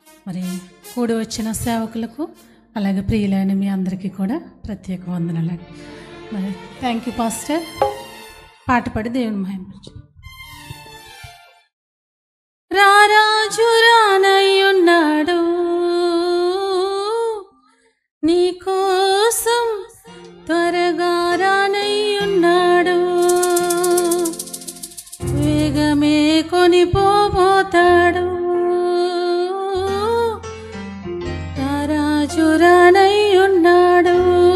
మరి కూడి వచ్చిన సేవకులకు అలాగే ప్రియులైన మీ అందరికీ కూడా ప్రత్యేక వందనాలండి మరి థ్యాంక్ యూ పాస్టర్ పాట పాడి దేవుని మహిమపరచు రారాజు రానయ్యున్నాడు నీ కోసం త్వరగా రానయ్యున్నాడు వేగమే కొనిపోబోతాడు రారాజు రానయ్యున్నాడు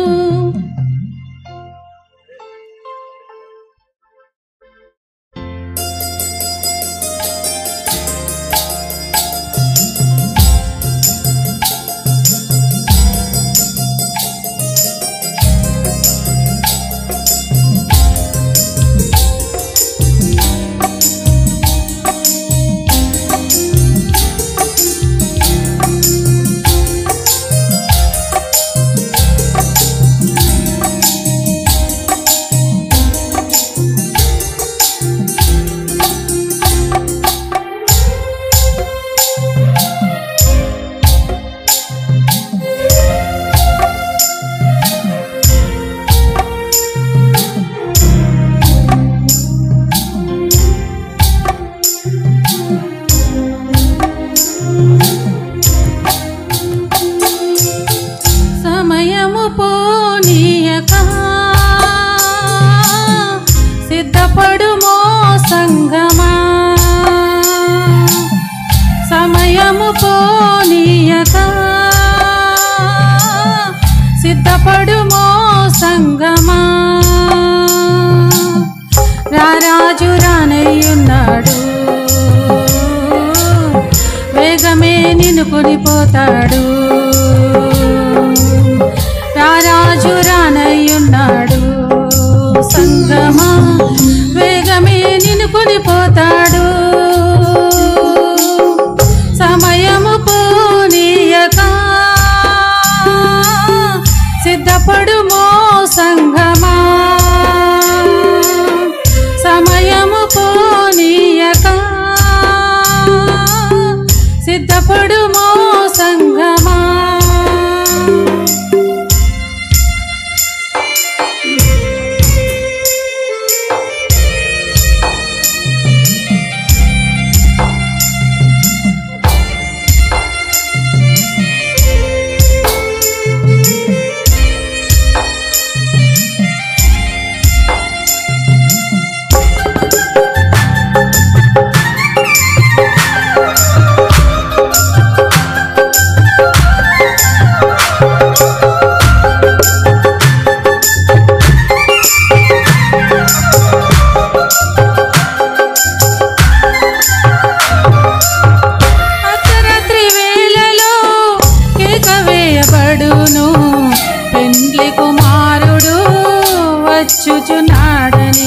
సమయము పోనీయక సిద్ధపడుమో సంగమా సమయము పోనీయక సిద్ధపడుమో సంగమా రారాజు రానయ్యున్నాడు వేగమే నిన్ను కొనిపోతాడు రారాజు రానయ్యున్నాడు సంగమా వేగమే నిన్ను కొనిపోతాడు సమయము పోనీయక సిద్ధపడుమో సంగమా సమయము పోనీయక సిద్ధపడుమో సంగమా అర్ధరాత్రి వేళలో కేక వేయబడును పెండ్లి కుమారుడు వచ్చుచున్నాడని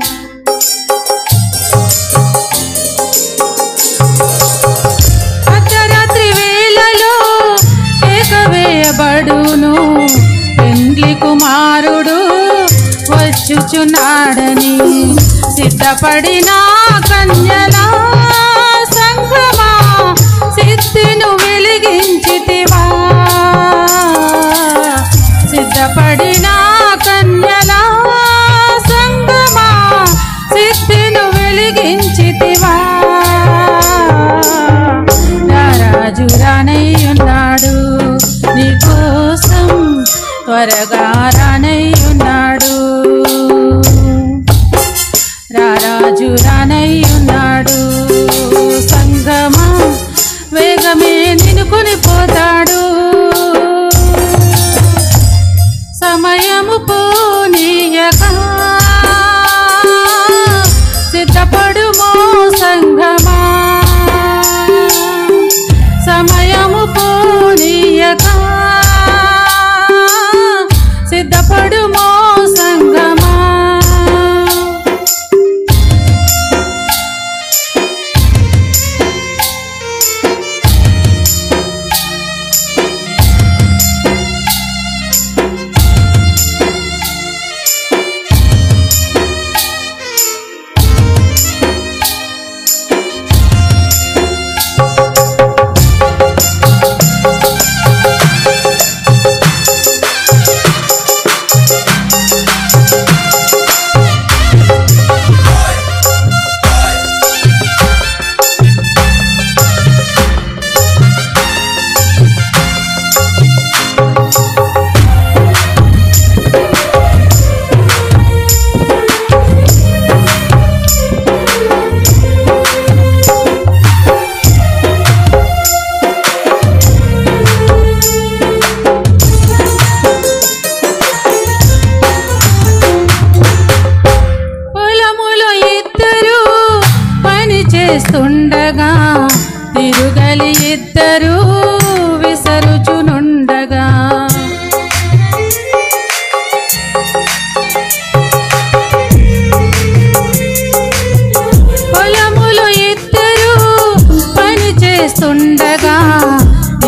అర్ధరాత్రి వేళలో కేక వేయబడును పెండ్లి కుమారుడు వచ్చుచున్నాడని సిద్ధపడిన కన్యల సంగమా సిద్ధిను వెలిగించితివా సిద్ధపడిన కన్యల సంగమా సిద్ధిను వెలిగించితివా రారాజు రానయ్యున్నాడు నీ కోసం త్వరగా రానయ్యున్నాడు రారాజు రానయ్యున్నాడు సంగమా వేగమే నిన్ను కొనిపోతాడు సమయము పోనీయక సిద్ధపడుమో సంగమా సమయము పోనీయక సిద్ధపడుమో సంగమా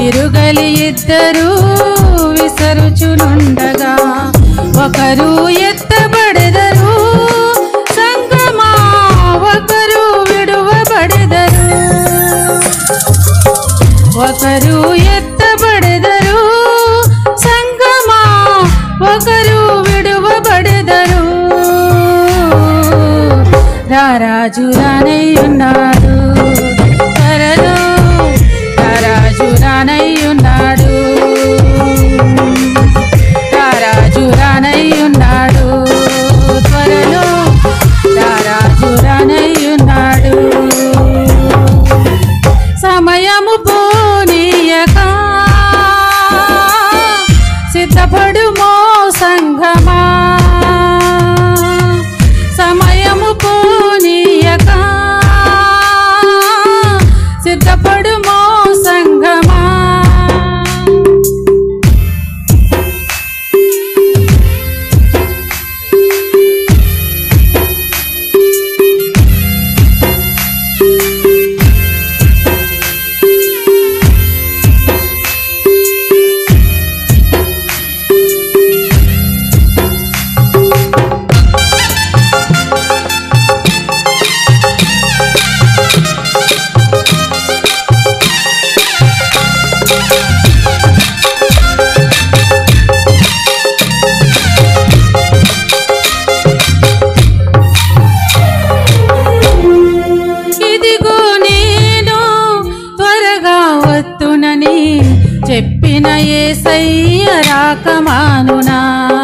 విరుగలి ఇద్దరు విసరుచునుండగా ఒకరు ఎత్తబడెదరు సంగమా ఒకరు విడువబడెదరు ఒకరు ఎత్తబడెదరు సంగమా ఒకరు విడువబడెదరు రారాజు రానై ఉన్నాడు త్వరలో రారాజు రానై ఉన్నాడు రారాజు రానై ఉన్నాడు త్వరలో రారాజు రానై ఉన్నాడు సమయము పోనీయక సిద్ధపడుమో సంఘమా సమయము పోనీయక సిద్ధపడుమో సంఘమా ఇదిగో నేను త్వరగా వత్తునని చెప్పిన ఏసయ్య రాకమానునా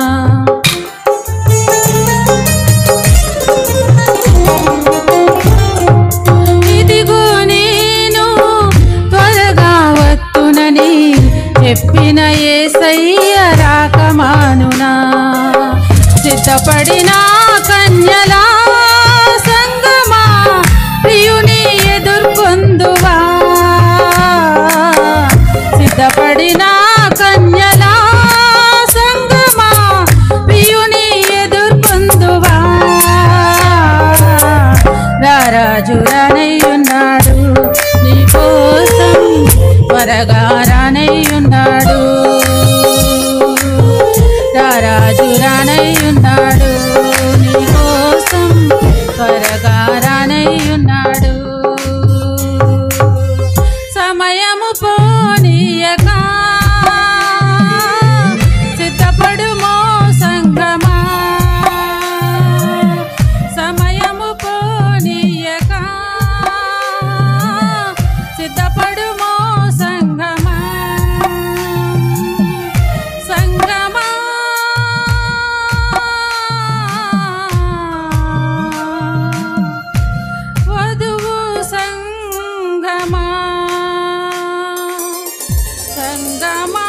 ఇదిగో నేను త్వరగా వత్తునని చెప్పిన ఏసయ్య రాకమానునా సిద్ధపడిన కన్యలా సంగమా ప్రియుని ఎదుర్కొందువా సిద్ధపడిన కన్యలా సంగమా ప్రియుని ఎదుర్కొందువా రారాజు రానై ఉన్నాడు నీ కోసం త్వరగా రానై ఉన్నాడు రారాజు రానై ఉన్నాడు నీ కోసం త్వరగా రానై ఉన్నాడు సమయము పోనీయక సిద్ధపడుమో సంగమా సమయము పోనీయక సిద్ధపడుమో సంగమా సంగమా వధువు సంగమా సంగమా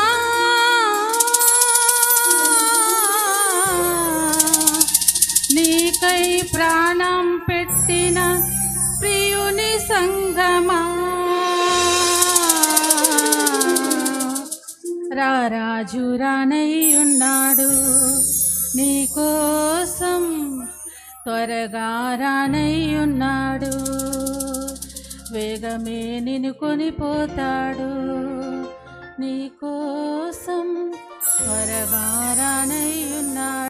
నీకై ప్రాణం పెట్టిన ప్రియుని సంగమా రారాజు రానై ఉన్నాడు నీకోసం త్వరగా రానై ఉన్నాడు వేగమే నిన్ను కొనిపోతాడు నీకోసం త్వరగా రానై ఉన్నాడు